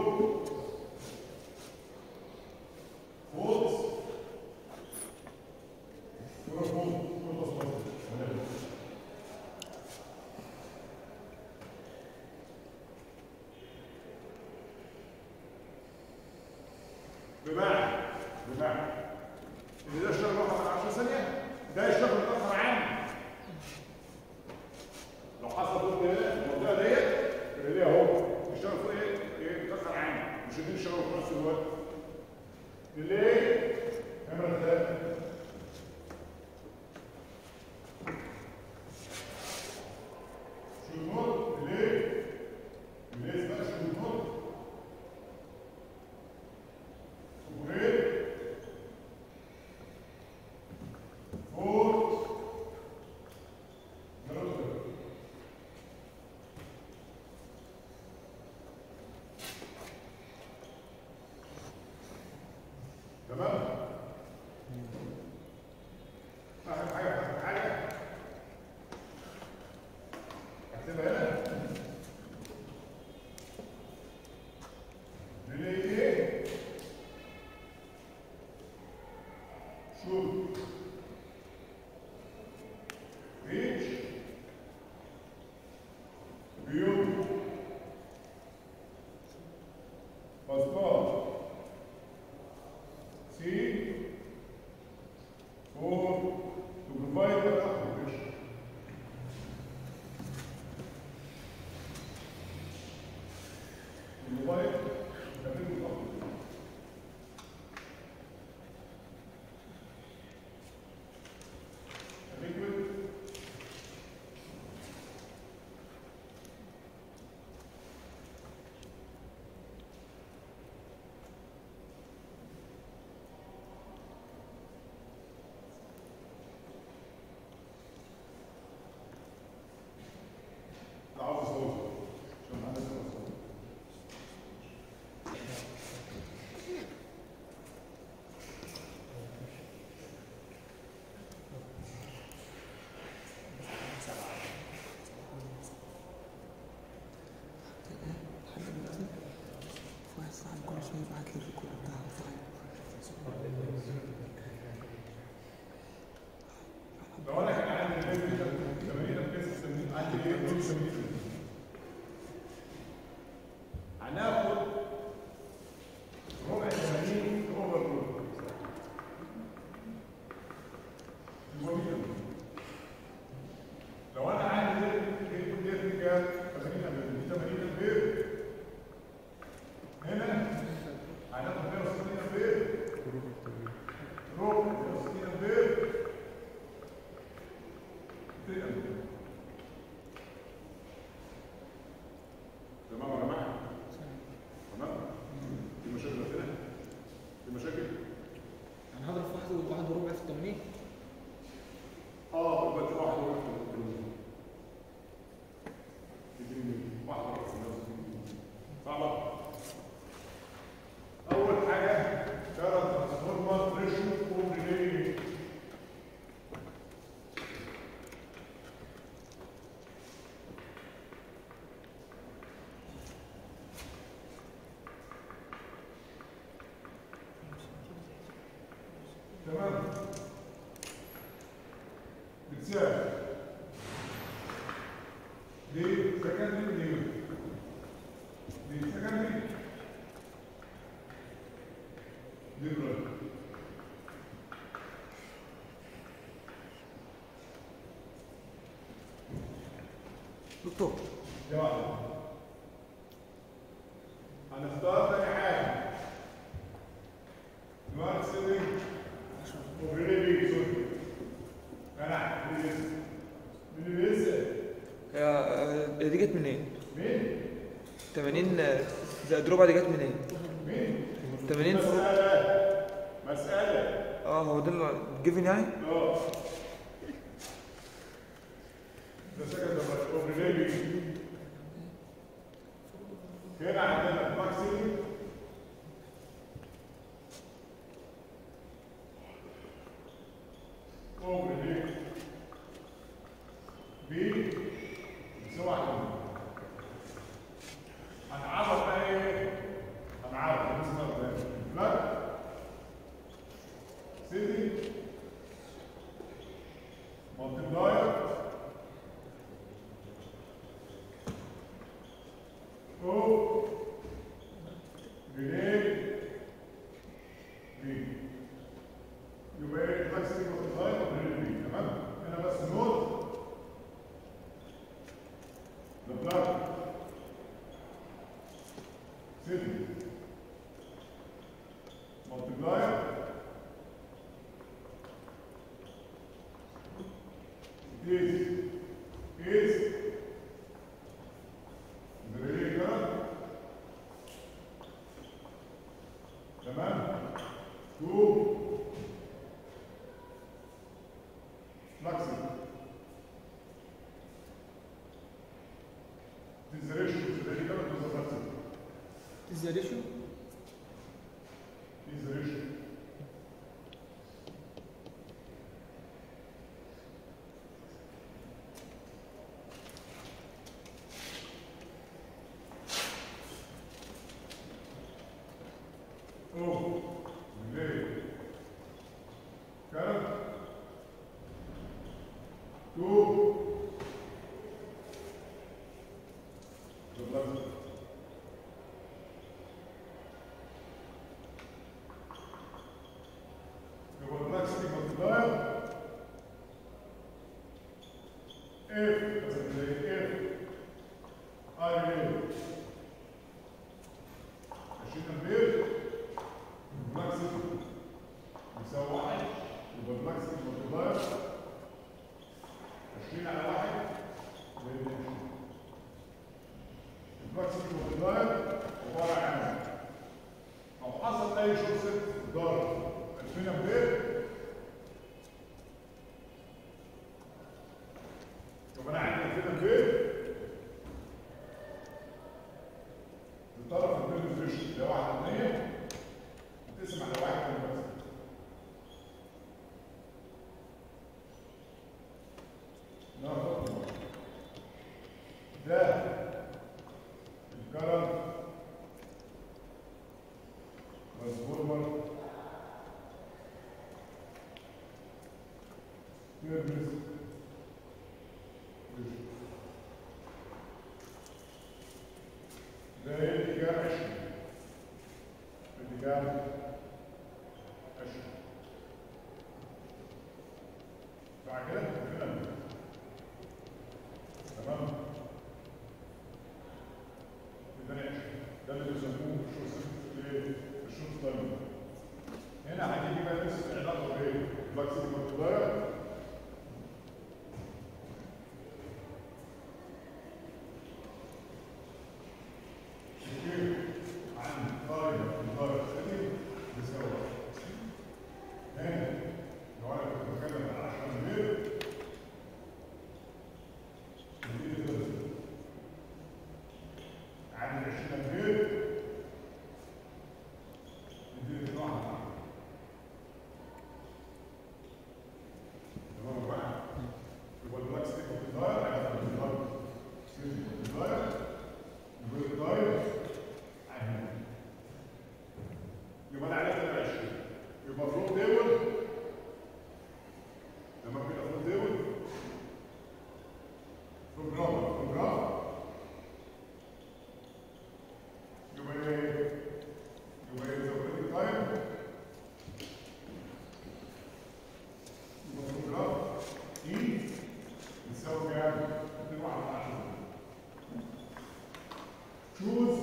فولت فولت فولت بمعنى بمعنى ان ده اشتغل واحد من 10 ثانيه ده يشتغل متاخر عني لو حصل ضد المنطقه ديت اللي هي اهو يشتغل فوق ايه؟ ايه متاخر عني مش الاثنين يشتغلوا في نفس الوقت ليه؟ نمره ثلاثه شو النور ليه؟ ليه اسمها شو النور؟ وغير فوت نرد تمام فاهم حاجه فاهم حاجه اكتبها هنا ليه ايه شوف ريتش بيوت باسبور سي فور to provide the application to provide the application liquid لا عاوز صوت عشان عندك صوت واحد صاحبي كل شويه يبعت لي الريكورد بتاع لو انا كان عندي الليفل ده 80 بس 80 عندي ايه 80 هناخد ربع 80 اوفر رول لو انا عندي ليفل ليفل كام 80 امبير 80 امبير هنا هناخد 160 امبير ربع 160 امبير تمام يا جماعه تمام في مشاكل هنا في مشاكل انا هضرب في واحد وواحد وربع في التمانين اه يبقى واحد واحد واحد صعبه اول حاجه كانت ترانسفورمر ريشيو كومبليت تمام بتساوي دي سكندري نيو دي سكندري دي برايمري دكتور يا واحد هنختار تاني حاجة دماغ سيدنج وبريبي سوري انا اللي لسه اللي لسه هي دي جت منين؟ مين؟ 80 زائد ربع دي جت منين؟ مين؟ 80 في ربع مسألة مسألة اه هو ده الجيفن يعني؟ اه ده سكند اوبريبي هنا عندنا دماغ سيدنج اوبريبي بي بتساوي واحد هنعرف بقى ايه او ريلي بي يبقى ايه الفلاكس دي بتتغير وريلي بي تمام هنا بس نوت the blood city multiplier is is the relay current تمام to flux This is the ratio of the relay current to the flux is the ratio This is the ratio Oh, relay current to the flux يبقى الفلاكسيتي مالتبلاير اف مثلا زي اف اي ال 20 امبير الفلاكسيتي يساوي واحد يبقى الفلاكسيتي مالتبلاير 20 على واحد زي 20 الفلاكسيتي مالتبلاير عباره عن لو حصل اي شورت سيركت ضرب 2000 امبير طب انا عندي 2000 امبير الطرف البيرن فيش ده 1 بتقسم على واحد من بس ناخد ده الكرنت ترانسفورمر Goodness. ده اتجاه عشري اتجاه عشري بعد كده كده تمام ده عشري ده اللي بيسموه الشورت تايم هنا هتيجي بقى نفس العلاقه بايه؟ فلاكسيتي مالتبلاير عن طالب الطالب الثاني بيساوي هنا لو انا كنت بتكلم عن 10 امبير نديله ثلث عن 20 امبير نديله 2 واحد تمام يا جماعه يبقى البلاك ستيك بتتغير على البلاك ستيك بتتغير يبقى الداير عهد يبقى انا عرفت ال 20 يبقى فلوت تيبل لما كده فلوت تيبل بروجرام بروجرام يبقى ايه؟ يبقى ايه زودت تايم يبقى بروجرام اي يساوي كام؟ 2 على 10 choose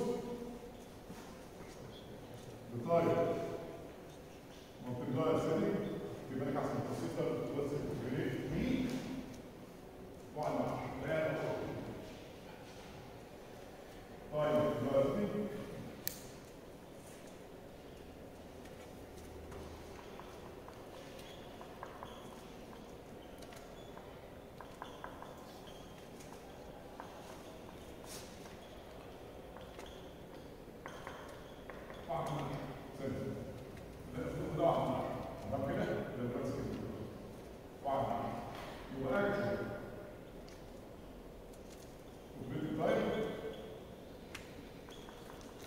the type multiplier setting يبقى لك احسن بسيطه بس جريد مي واحد مع لا طيب دلوقتي واحد مع سنة لا ده واحد مع تمام كده ده بس كده واحد مع يبقى اكشن وبيت تايم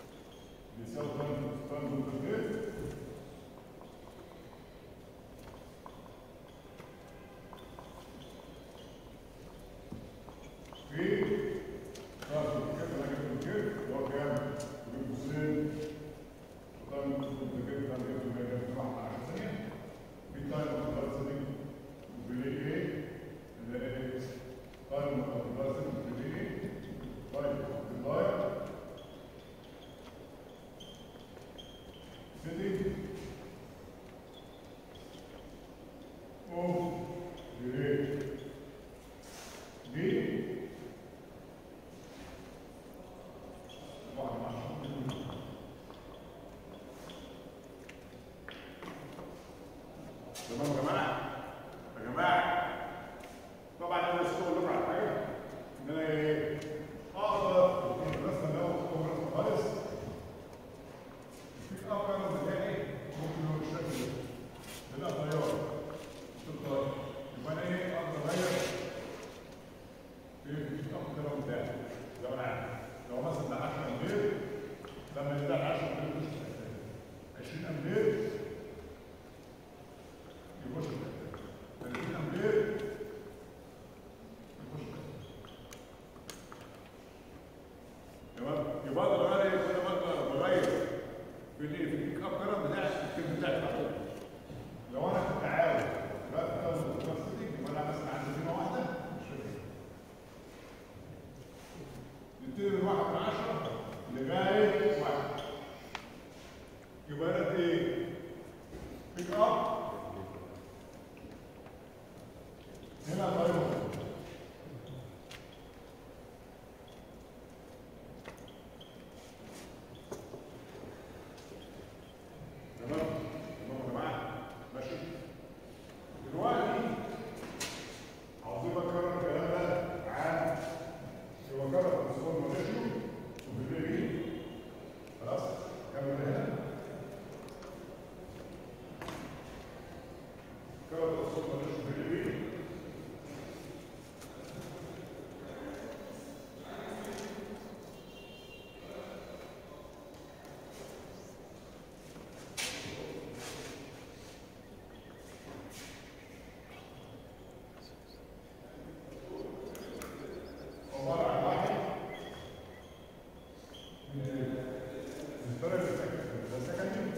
الطريقة السكن ده سكن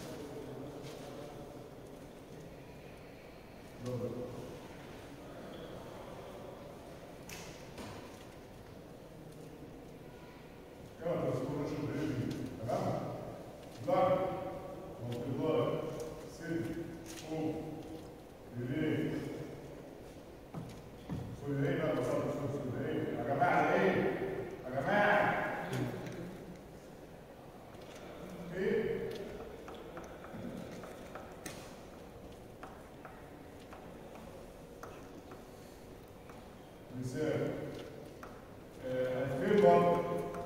كما تذكرون شو بريدي تمام ضرب وانتظار سد قوم ريليه سوريين بقى بصرف سوريين يا جماعه ايه يا جماعه ايه مثال آه، 2000 برضه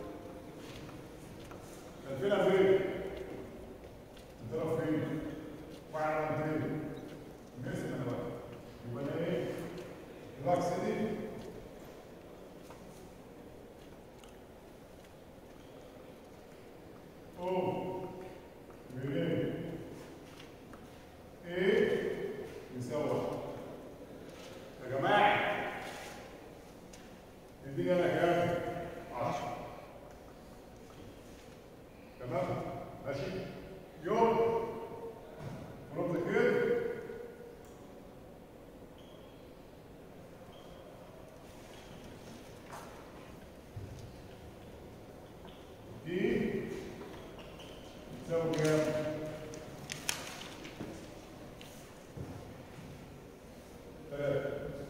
2000 فين؟ الضرب فين؟ وعلى فين؟ مثل انا بقى يبقى ده ايه؟ الرقص دي او بيرين ايه يساوي يا جماعه الدنيا انا كام 10 تمام ماشي يوم رد كده دي تساوي كام؟ ثلاثة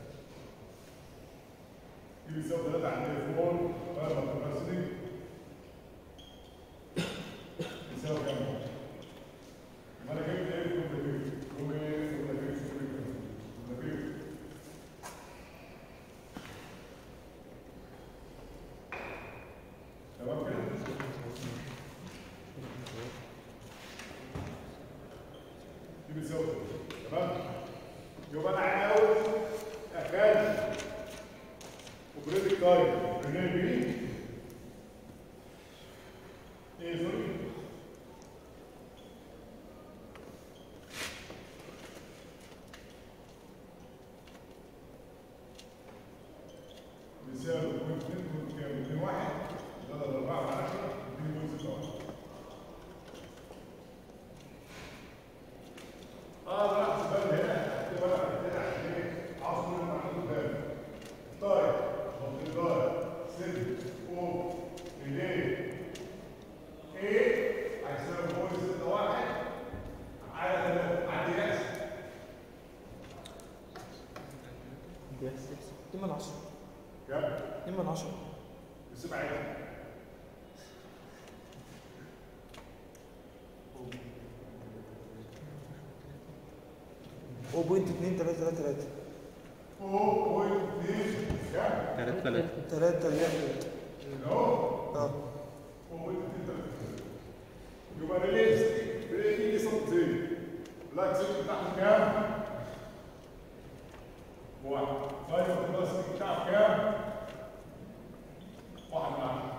دي بيساوي ثلاثة على التليفون غير متماثلين يساوي كام؟ ما انا جبت ايه في الكمبيوتر؟ يوم ايه ولا جبت في الكمبيوتر؟ تمام كده؟ دي بتساوي تمام يبقى انا عاوز اخلي اوبريتنج تايم برنامج بي ايه سوري بيساوي بوينت اتنين بوينت كام؟ اتنين واحد ضرب أربعة من عشرة اتنين بوينت ستة واحد اه راح تبان هنا اكتب ورقه كده عشان ايه عاوز كل المعلومات قدامي طيب منطقه سن او ريلي ايه هيساوي بوينت ستة واحد على ثلاثة على دي اكس بيحسب 2 من 10 كام؟ 2 من 10 يسيب عادي هو بوينت 2 3 3 3 او بوينت اتنين كام؟ ثلاثة ثلاثة 3 3 اهو اه هو بوينت اتنين تلاتة يبقى ريليز ريليز دي صوتين بلاك سيت بتاعهم كام؟ واحد طيب البلاستيك بتاعه كام؟ واحد من عشرة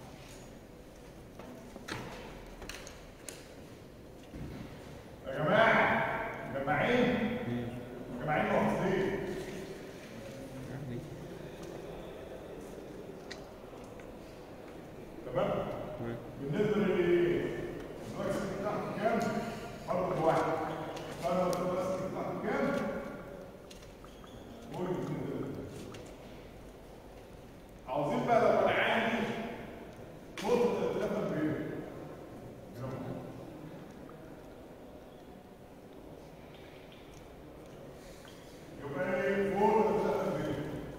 يا جماعة مجمعين مجمعين محافظين تمام؟ بالنسبة للبلاستيك بتاعته كام؟ برضه واحد طيب البلاستيك بتاعته كام؟ بوينت اتنين تلاتة. عاوزين بقى لو انا عندي نقطة اختلاف البيت يبقى ايه نقطة اختلاف البيت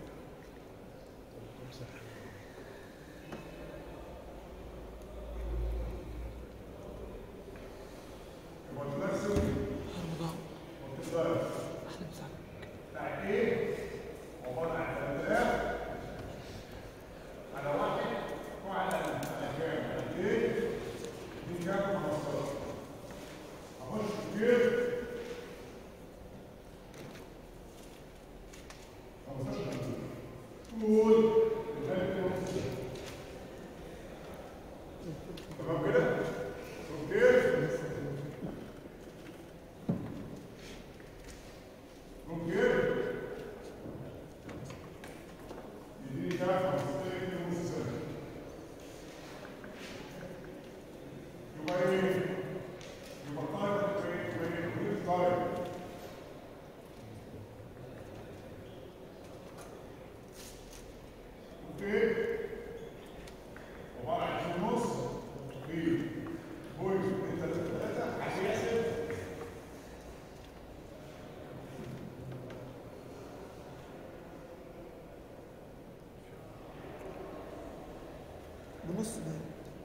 يبقى تناسب وانتصار بتاع ايه؟ عبارة عن ثلاثة على واحد وعلى على كام؟ على اثنين دي كام؟ 15 اخش كتير 15 قول الثالث يوم تمام كده؟ اوكي؟ اوكي؟ يديني كام؟ 15 ونص سنة بنص ده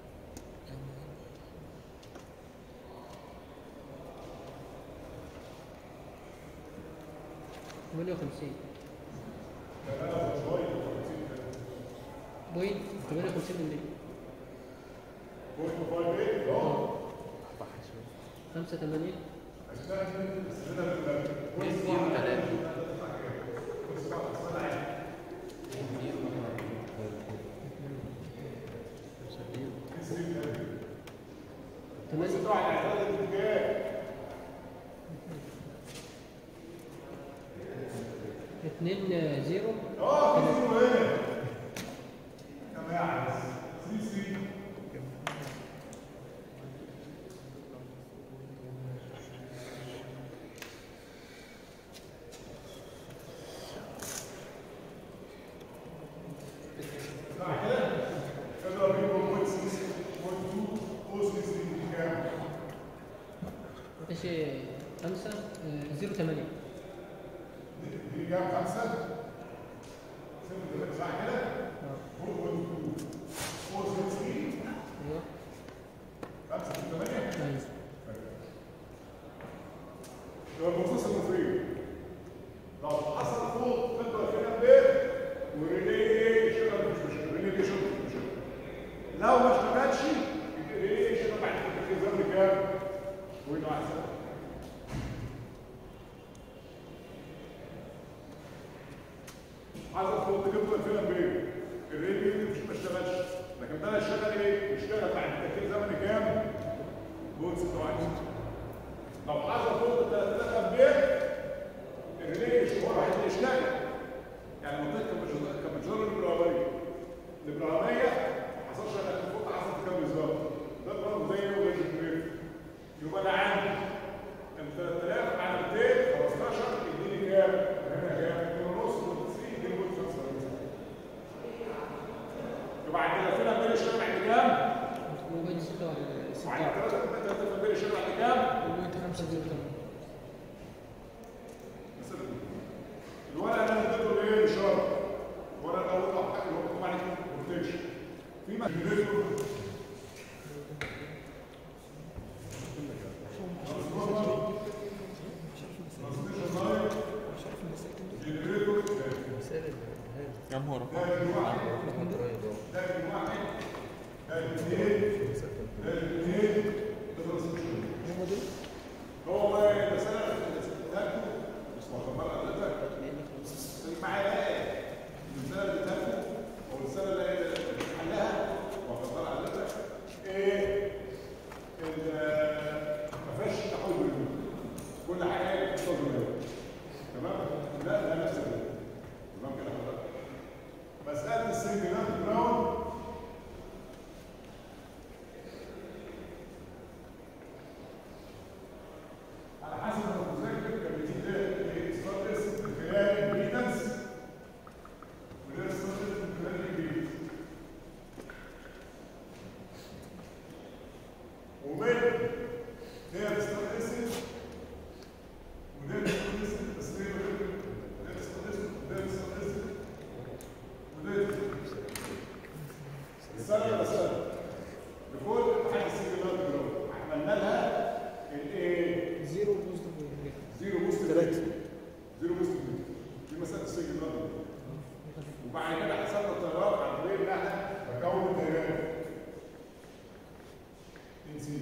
58 بوينت 58 من بوينت فايف ايه اه 5 8 8 2 0 اه في زيرو هنا كم يعني 3 3 كده بيبقى بوينت 6 بوينت 2 او 6 كام؟ ماشي 5 0 8 دي كام خمسة؟ سيبوا دلوقتي صح كده؟ فوق بوينت 2 او 6 ايوه خمسة في 8 ايوه يبقى البروسيس المفيد لو حصل فوق تقدر فينا بيت وريلي يشتغل مش مشكله ريلي يشتغل مش مشكله لو ما اشتغلش ريلي يشتغل بعد كده في زمن كام؟ وين احسن حصل فوق تقدر فينا بيت الريلي مش ما اشتغلش لكن ده اشتغل ايه؟ يشتغل بعد تركيز زمن كام؟ بوت 26 لو حصل فوق الثلاثة أمبير الريلي مش هو الوحيد اللي يشتغل يعني منطقة كمجرة الإبراهيمية الإبراهيمية ما حصلش إلا في فوق حصل في كام بالظبط ده برضه زي هو زي الكبير يبقى أنا عندي ال 3000 على 200 15 يديني كام؟ هنا كام؟ 2 ونص 90 يديني بوت 55 يبقى عند 3000 أمبير يشتغل عند كام؟ موبايل 6 وعند 6 3000 أمبير يشتغل عند كام؟ بوينت 5 0 الورقه اللي انا اديته ايه اشاره الورقه اللي اول حاجه اللي هو مكتوب عليه بروتكشن في ماجنيتور كم هو رقم؟ ده الواحد ده الواحد ده الاثنين ده الاثنين ده الرسمشن هو المسألة بتاعته بس ما كمل حضرتك معايا بقى المسألة اللي بتاعته أو المسألة اللي حلها واخد بال حضرتك إيه ال- ما فيهاش تحول بالمية. كل حاجة بتحصل بالمية. تمام؟ لا لا نفس الكلام تمام كده حضرتك مسألة السنجلات براون على حسب ما المذاكر كان بيجيب ستاتس من خلال البيتنس وده ستاتس من خلال البيت ومن ده ستاتس وده ستاتس بس ده ده ستاتس وده ستاتس وده السنة بسنة لكل حاجة سنجلات جروب عملنا لها الايه؟ زيرو بوزيتيف زيرو بوست ثلاثة. زيرو بوست دي مسألة السجن الرابع وبعد كده حسبنا التيارات عن طريق ان احنا بكون تيارات نسيت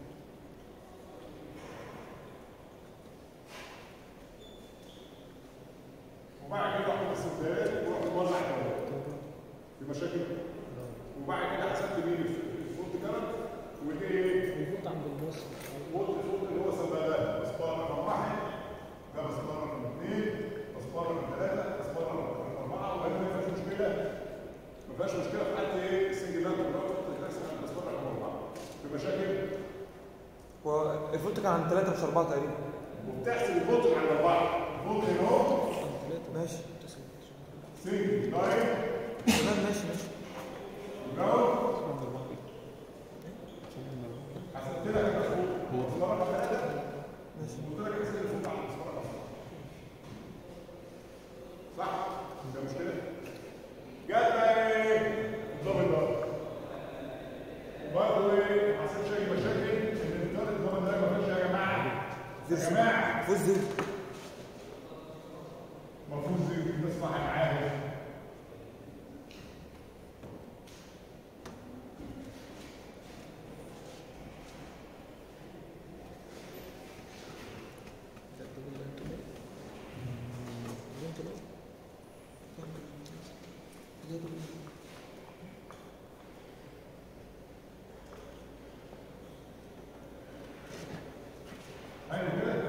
وبعد كده رحنا قسمت التيارات ورحنا نوزع التيارات في مشاكل وبعد كده حسبت مين الفولت كارنت والايه الفوت عند النص فولت الفولت اللي هو سبب ده مسبار رقم واحد ده مسبار رقم اثنين مسبار رقم ثلاثة مسبار رقم أربعة وهنا ما فيهاش مشكلة ما فيهاش مشكلة في حالة إيه السنجلات والرابط تتقسم على مسبار رقم أربعة في مشاكل والفولت كان عند ثلاثة مش أربعة تقريبا وبتحسب الفولت على أربعة الفولت هنا أهو ماشي سنجل لاين تمام ماشي ماشي جراوند حسبت لك الفولت مسبار رقم ثلاثة ماشي قلت لك احسب الفولت على مسبار رقم صح؟ ده مشكلة؟ جت بقى ايه؟ الدبل بقى فوز زيرو المفروض زي نسمع معايا ايوه كده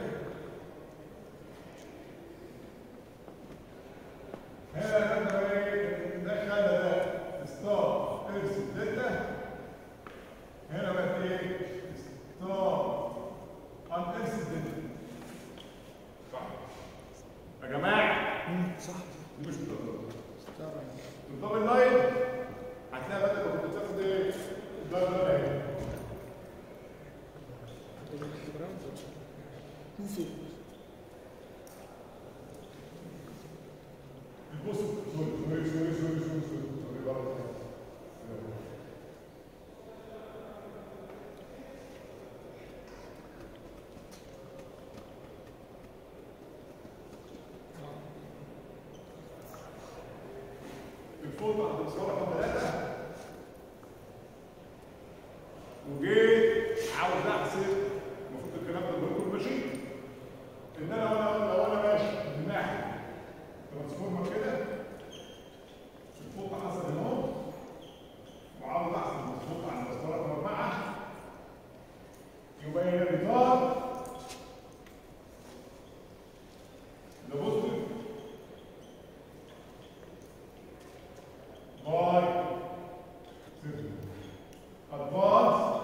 هنا انت ايه ده خلى ده ستار ارسل داتا هنا بقى ايه ستار ان ارسل داتا صح يا جماعه مم، صح دي مش بالضبط الدبل لاين هتلاقي بقى لو كنت بتاخد ايه ده ده اهي البص سوري سوري سوري سوري سوري سوري سوري غلط الفوضى عند الصورة رقم ثلاثة وجيت عاوز احسب المفروض الكلام ده بيكون ماشي ان انا وانا لو انا ماشي من ناحيه ترانسفورمر كده الفوق حصل هنا وعاوز احسب الفوق عند الصورة رقم اربعه يبقى هي الاطار ده بوزيتيف باي advance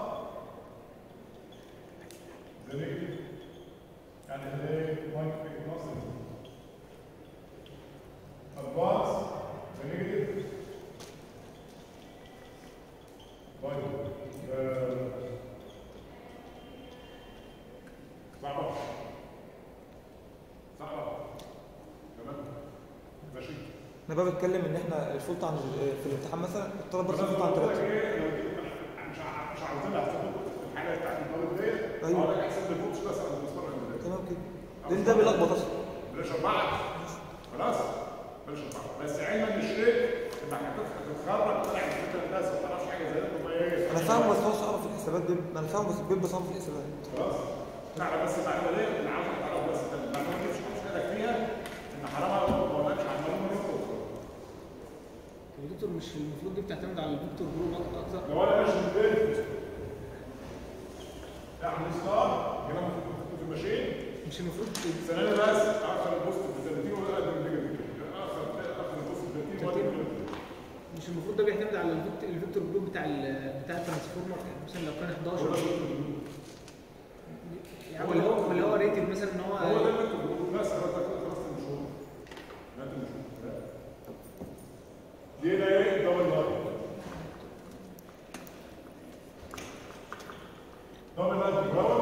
the negative يعني هذا point nothing advance the negative by the صعبة صعبة تمام ماشي انا بقى بتكلم ان احنا الفولت عن في الامتحان مثلا الطلب بس الفولت عن بقول لك ثلاثة ايه لو جيت مش ع- مش عاوزين احسبه في الحاله بتاعت الطالب ديت أيوة. اقول لك احسب لي الفوتش بس على المسطره اللي تمام كده لان ده بيلخبط اصلا بلاش اربعه خلاص بلاش اربعه بس علما بالشيء انك هتتخرج طالع من فكره الناس ما تعرفش حاجه زي ده ايه انا فاهم بس هو صعب في الحسابات بيب انا فاهم بس بيب صعب في الحسابات خلاص تعرف بس المعلومه دي انا عاوزك تعرف بس انت المعلومه دي مش هتفيدك فيها ان حرام ما اقولكش على المعلومه دي خالص. يا دكتور مش المفروض دي بتعتمد على الدكتور جروب اكتر لو انا ماشي في البيت اعمل ستار هنا في الماشين مش المفروض سنة بس اخر البوست ب 30 ولا اقدم نيجاتيف اخر اخر البوست ب 30 ولا أقدم نيجاتيف. مش المفروض ده بيعتمد على الفيكتور, الفيكتور جروب بتاع ال- بتاع الترانسفورمر يعني مثلا لو كان 11 يعني اللي هو اللي هو ريتد مثلا ان هو هو ده اللي انت بتقوله بس خلاص ده خلاص المشهور لا انت مشهور دي ده ايه دبل لاين دبل لاين